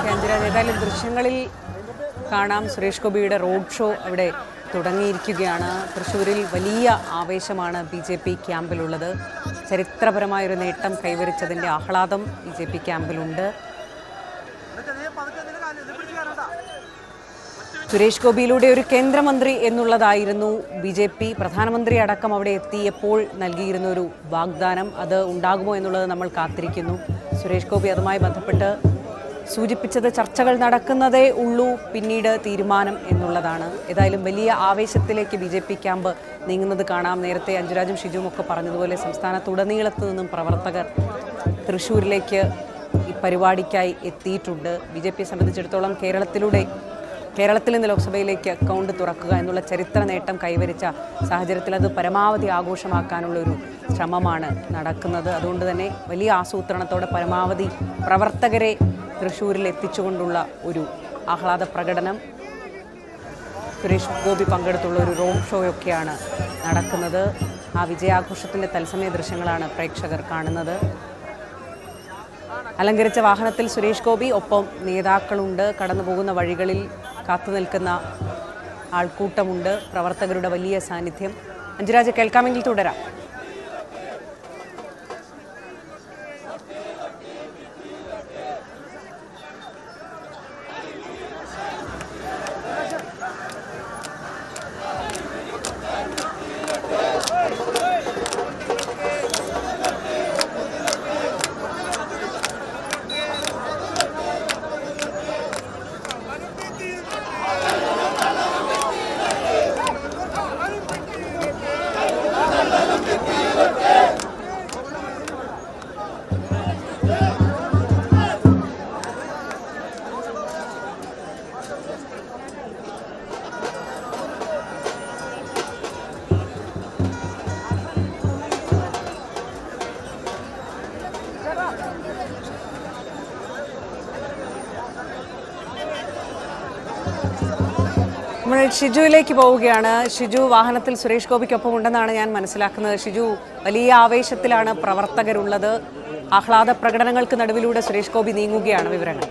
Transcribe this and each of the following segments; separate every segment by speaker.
Speaker 1: okay അഞ്ജരാജ് ഏതായാലും ദൃശ്യങ്ങളിൽ കാണാം സുരേഷ് ഗോപിയുടെ റോഡ് ഷോ അവിടെ തുടങ്ങിയിരിക്കുകയാണ് തൃശ്ശൂരിൽ വലിയ ആവേശമാണ് ബി ജെ പി ക്യാമ്പിലുള്ളത് ചരിത്രപരമായൊരു നേട്ടം കൈവരിച്ചതിൻ്റെ ആഹ്ലാദം ബി ജെ പി ക്യാമ്പിലുണ്ട് സുരേഷ് ഗോപിയിലൂടെ ഒരു കേന്ദ്രമന്ത്രി എന്നുള്ളതായിരുന്നു ബി ജെ പി പ്രധാനമന്ത്രി അടക്കം അവിടെ എത്തിയപ്പോൾ നൽകിയിരുന്ന ഒരു വാഗ്ദാനം അത് ഉണ്ടാകുമോ എന്നുള്ളത് നമ്മൾ കാത്തിരിക്കുന്നു സുരേഷ് ഗോപി അതുമായി ബന്ധപ്പെട്ട് സൂചിപ്പിച്ചത് ചർച്ചകൾ നടക്കുന്നതേ ഉള്ളൂ പിന്നീട് തീരുമാനം എന്നുള്ളതാണ് ഏതായാലും വലിയ ആവേശത്തിലേക്ക് ബി ജെ പി ക്യാമ്പ് നീങ്ങുന്നത് കാണാം നേരത്തെ അഞ്ജുരാജും ഷിജുവും ഒക്കെ പറഞ്ഞതുപോലെ സംസ്ഥാനത്തുടനീളത്ത് നിന്നും പ്രവർത്തകർ തൃശ്ശൂരിലേക്ക് ഈ പരിപാടിക്കായി എത്തിയിട്ടുണ്ട് ബി ജെ പിയെ സംബന്ധിച്ചിടത്തോളം കേരളത്തിലൂടെ കേരളത്തിൽ നിന്ന് ലോക്സഭയിലേക്ക് അക്കൗണ്ട് തുറക്കുക എന്നുള്ള ചരിത്ര നേട്ടം കൈവരിച്ച സാഹചര്യത്തിൽ അത് പരമാവധി ആഘോഷമാക്കാനുള്ള ഒരു ശ്രമമാണ് നടക്കുന്നത് അതുകൊണ്ട് തന്നെ വലിയ ആസൂത്രണത്തോടെ പരമാവധി പ്രവർത്തകരെ തൃശ്ശൂരിൽ എത്തിച്ചുകൊണ്ടുള്ള ഒരു ആഹ്ലാദ പ്രകടനം സുരേഷ് ഗോപി പങ്കെടുത്തുള്ള ഒരു റോഡ് ഷോയൊക്കെയാണ് നടക്കുന്നത് ആ വിജയാഘോഷത്തിൻ്റെ തത്സമയ ദൃശ്യങ്ങളാണ് പ്രേക്ഷകർ കാണുന്നത് അലങ്കരിച്ച വാഹനത്തിൽ സുരേഷ് ഗോപി ഒപ്പം നേതാക്കളുണ്ട് കടന്നു പോകുന്ന വഴികളിൽ കാത്തു നിൽക്കുന്ന ആൾക്കൂട്ടമുണ്ട് പ്രവർത്തകരുടെ വലിയ സാന്നിധ്യം അഞ്ജുരാജ് കേൾക്കാമെങ്കിൽ തുടരാം നമ്മൾ ഷിജുവിലേക്ക് പോവുകയാണ് ഷിജു വാഹനത്തിൽ സുരേഷ് ഗോപിക്കൊപ്പം ഉണ്ടെന്നാണ് ഞാൻ മനസ്സിലാക്കുന്നത് ഷിജു വലിയ ആവേശത്തിലാണ് പ്രവർത്തകരുള്ളത് ആഹ്ലാദ പ്രകടനങ്ങൾക്ക് നടുവിലൂടെ സുരേഷ് ഗോപി നീങ്ങുകയാണ് വിവരങ്ങൾ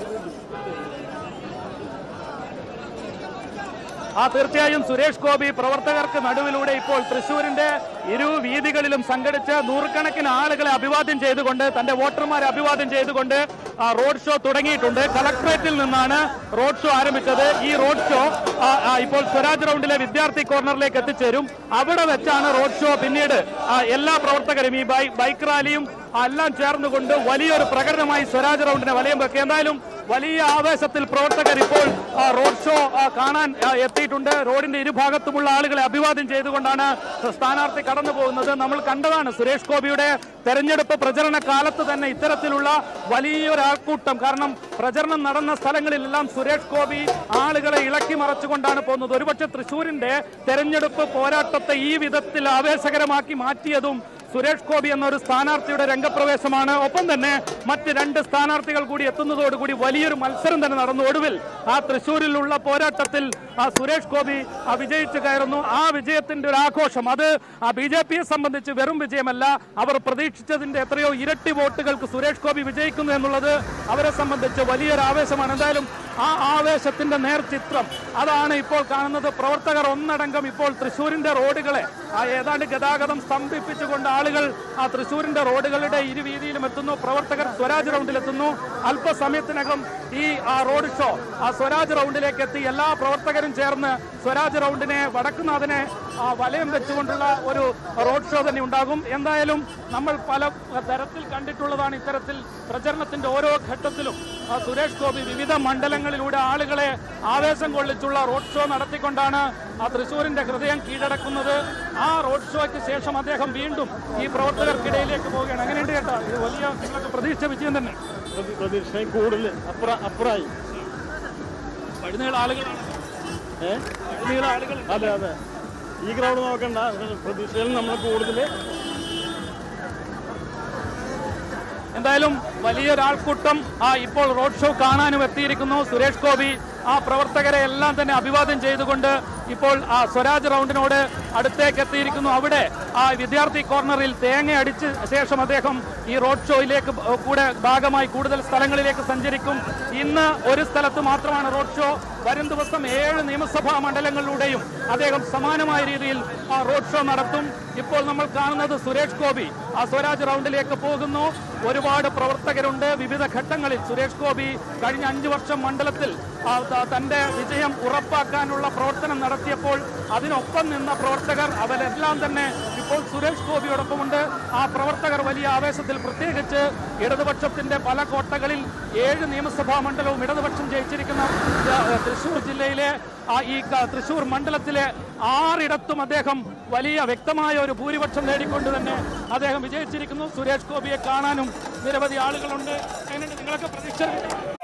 Speaker 2: ആ തീർച്ചയായും സുരേഷ് ഗോപി പ്രവർത്തകർക്ക് നടുവിലൂടെ ഇപ്പോൾ തൃശൂരിന്റെ ഇരു വീതികളിലും സംഘടിച്ച് നൂറുകണക്കിന് ആളുകളെ അഭിവാദ്യം ചെയ്തുകൊണ്ട് തന്റെ വോട്ടർമാരെ അഭിവാദ്യം ചെയ്തുകൊണ്ട് ആ റോഡ് ഷോ തുടങ്ങിയിട്ടുണ്ട് കളക്ടറേറ്റിൽ നിന്നാണ് റോഡ് ഷോ ആരംഭിച്ചത് ഈ റോഡ് ഷോ ആ, ആ, ഇപ്പോൾ സ്വരാജ് റൗണ്ടിലെ വിദ്യാർത്ഥി കോർണറിലേക്ക് എത്തിച്ചേരും അവിടെ വെച്ചാണ് റോഡ് ഷോ പിന്നീട് ആ, എല്ലാ പ്രവർത്തകരും ഈ ബൈ- ബൈക്ക് റാലിയും എല്ലാം ചേർന്നുകൊണ്ട് വലിയൊരു പ്രകടനമായി സ്വരാജ് റൗണ്ടിനെ വലയം വെക്കുക എന്തായാലും വലിയ ആവേശത്തിൽ പ്രവർത്തകർ ഇപ്പോൾ ആ, റോഡ് ഷോ ആ, കാണാൻ ആ, എത്തിയിട്ടുണ്ട് റോഡിന്റെ ഇരുഭാഗത്തുമുള്ള ആളുകളെ അഭിവാദ്യം ചെയ്തുകൊണ്ടാണ് സ്ഥാനാർത്ഥി കടന്നു പോകുന്നത് നമ്മൾ കണ്ടതാണ് സുരേഷ് ഗോപിയുടെ തെരഞ്ഞെടുപ്പ് പ്രചരണ കാലത്ത് തന്നെ ഇത്തരത്തിലുള്ള വലിയൊരു ആൾക്കൂട്ടം കാരണം പ്രചരണം നടന്ന സ്ഥലങ്ങളിലെല്ലാം സുരേഷ് ഗോപി ആളുകളെ ഇളക്കി മറച്ചുകൊണ്ടാണ് പോകുന്നത് ഒരുപക്ഷെ തൃശൂരിന്റെ തെരഞ്ഞെടുപ്പ് പോരാട്ടത്തെ ഈ വിധത്തിൽ ആവേശകരമാക്കി മാറ്റിയതും സുരേഷ് ഗോപി എന്നൊരു സ്ഥാനാർത്ഥിയുടെ രംഗപ്രവേശമാണ് ഒപ്പം തന്നെ മറ്റ് രണ്ട് സ്ഥാനാർത്ഥികൾ കൂടി എത്തുന്നതോടുകൂടി വലിയൊരു മത്സരം തന്നെ നടന്നു ഒടുവിൽ ആ തൃശ്ശൂരിലുള്ള പോരാട്ടത്തിൽ ആ സുരേഷ് ഗോപി ആ വിജയിച്ചു കയറുന്നു ആ വിജയത്തിന്റെ ഒരു ആഘോഷം അത് ആ ബി ജെ പിയെ സംബന്ധിച്ച് വെറും വിജയമല്ല അവർ പ്രതീക്ഷിച്ചതിന്റെ എത്രയോ ഇരട്ടി വോട്ടുകൾക്ക് സുരേഷ് ഗോപി വിജയിക്കുന്നു എന്നുള്ളത് അവരെ സംബന്ധിച്ച് വലിയൊരു ആവേശമാണ് എന്തായാലും ആ ആവേശത്തിന്റെ നേർചിത്രം അതാണ് ഇപ്പോൾ കാണുന്നത് പ്രവർത്തകർ ഒന്നടങ്കം ഇപ്പോൾ തൃശ്ശൂരിന്റെ റോഡുകളെ ആ ഏതാണ്ട് ഗതാഗതം സ്തംഭിപ്പിച്ചുകൊണ്ട് ആളുകൾ ആ തൃശ്ശൂരിന്റെ റോഡുകളുടെ ഇരുവീതിയിലും എത്തുന്നു പ്രവർത്തകർ സ്വരാജ് റൗണ്ടിലെത്തുന്നു അല്പസമയത്തിനകം ഈ ആ റോഡ് ഷോ ആ സ്വരാജ് റൗണ്ടിലേക്ക് എത്തി എല്ലാ പ്രവർത്തകരും ചേർന്ന് സ്വരാജ് റൗണ്ടിനെ വടക്കുനാഥനെ ആ വലയം വെച്ചുകൊണ്ടുള്ള ഒരു റോഡ് ഷോ തന്നെ ഉണ്ടാകും എന്തായാലും നമ്മൾ പല തരത്തിൽ കണ്ടിട്ടുള്ളതാണ് ഇത്തരത്തിൽ പ്രചരണത്തിന്റെ ഓരോ ഘട്ടത്തിലും ആ സുരേഷ് ഗോപി വിവിധ മണ്ഡലങ്ങളിലൂടെ ആളുകളെ ആവേശം കൊള്ളിച്ചുള്ള റോഡ് ഷോ നടത്തിക്കൊണ്ടാണ് ആ തൃശ്ശൂരിന്റെ ഹൃദയം കീഴടക്കുന്നത് ആ റോഡ് ഷോയ്ക്ക് ശേഷം അദ്ദേഹം വീണ്ടും ഈ പ്രവർത്തകർക്കിടയിലേക്ക് പോവുകയാണ് അങ്ങനെയുണ്ട് കേട്ടോ ഇത് വലിയ നിങ്ങൾക്ക് പ്രതീക്ഷ വിജയം തന്നെ
Speaker 3: പ്രതീക്ഷയും കൂടുതൽ അപ്പുറ അപ്പുറായി
Speaker 2: വഴുന്നീള ആളുകളാണ്
Speaker 3: ഏ
Speaker 2: വഴുന്നീള ആളുകൾ
Speaker 3: അതെ അതെ ഈ ഗ്രൗണ്ട് നോക്കണ്ട പ്രതീക്ഷയിൽ നമ്മൾ കൂടുതൽ
Speaker 2: എന്തായാലും വലിയൊരാൾക്കൂട്ടം ആ ഇപ്പോൾ റോഡ് ഷോ കാണാനും എത്തിയിരിക്കുന്നു സുരേഷ് ഗോപി ആ പ്രവർത്തകരെ എല്ലാം തന്നെ അഭിവാദ്യം ചെയ്തുകൊണ്ട് ഇപ്പോൾ ആ സ്വരാജ് റൗണ്ടിനോട് അടുത്തേക്ക് എത്തിയിരിക്കുന്നു അവിടെ ആ വിദ്യാർത്ഥി കോർണറിൽ തേങ്ങ അടിച്ച ശേഷം അദ്ദേഹം ഈ റോഡ് ഷോയിലേക്ക് ബ- കൂടെ ഭാഗമായി കൂടുതൽ സ്ഥലങ്ങളിലേക്ക് സഞ്ചരിക്കും ഇന്ന് ഒരു സ്ഥലത്ത് മാത്രമാണ് റോഡ് ഷോ വരും ദിവസം ഏഴ് നിയമസഭാ മണ്ഡലങ്ങളിലൂടെയും അദ്ദേഹം സമാനമായ രീതിയിൽ ആ റോഡ് ഷോ നടത്തും ഇപ്പോൾ നമ്മൾ കാണുന്നത് സുരേഷ് ഗോപി ആ സ്വരാജ് റൗണ്ടിലേക്ക് പോകുന്നു ഒരുപാട് പ്രവർത്തകരുണ്ട് വിവിധ ഘട്ടങ്ങളിൽ സുരേഷ് ഗോപി കഴിഞ്ഞ അഞ്ചു വർഷം മണ്ഡലത്തിൽ ആ, ത- തന്റെ വിജയം ഉറപ്പാക്കാനുള്ള പ്രവർത്തനം നടത്തിയപ്പോൾ അതിനൊപ്പം നിന്ന പ്രവർത്തകർ അവരെല്ലാം തന്നെ ഇപ്പോൾ സുരേഷ് ഗോപിയോടൊപ്പമുണ്ട് ആ പ്രവർത്തകർ വലിയ ആവേശത്തിൽ പ്രത്യേകിച്ച് ഇടതുപക്ഷത്തിന്റെ പല കോട്ടകളിൽ ഏഴ് നിയമസഭാ മണ്ഡലവും ഇടതുപക്ഷം ജയിച്ചിരിക്കുന്ന ആ, തൃശൂർ ജില്ലയിലെ ആ ഈ ക- തൃശൂർ മണ്ഡലത്തിലെ ആറിടത്തും അദ്ദേഹം വലിയ വ്യക്തമായ ഒരു ഭൂരിപക്ഷം നേടിക്കൊണ്ട് തന്നെ അദ്ദേഹം വിജയിച്ചിരിക്കുന്നു സുരേഷ് ഗോപിയെ കാണാനും നിരവധി ആളുകളുണ്ട് എങ്ങനെയുണ്ട് നിങ്ങളൊക്കെ പ്രതീക്ഷ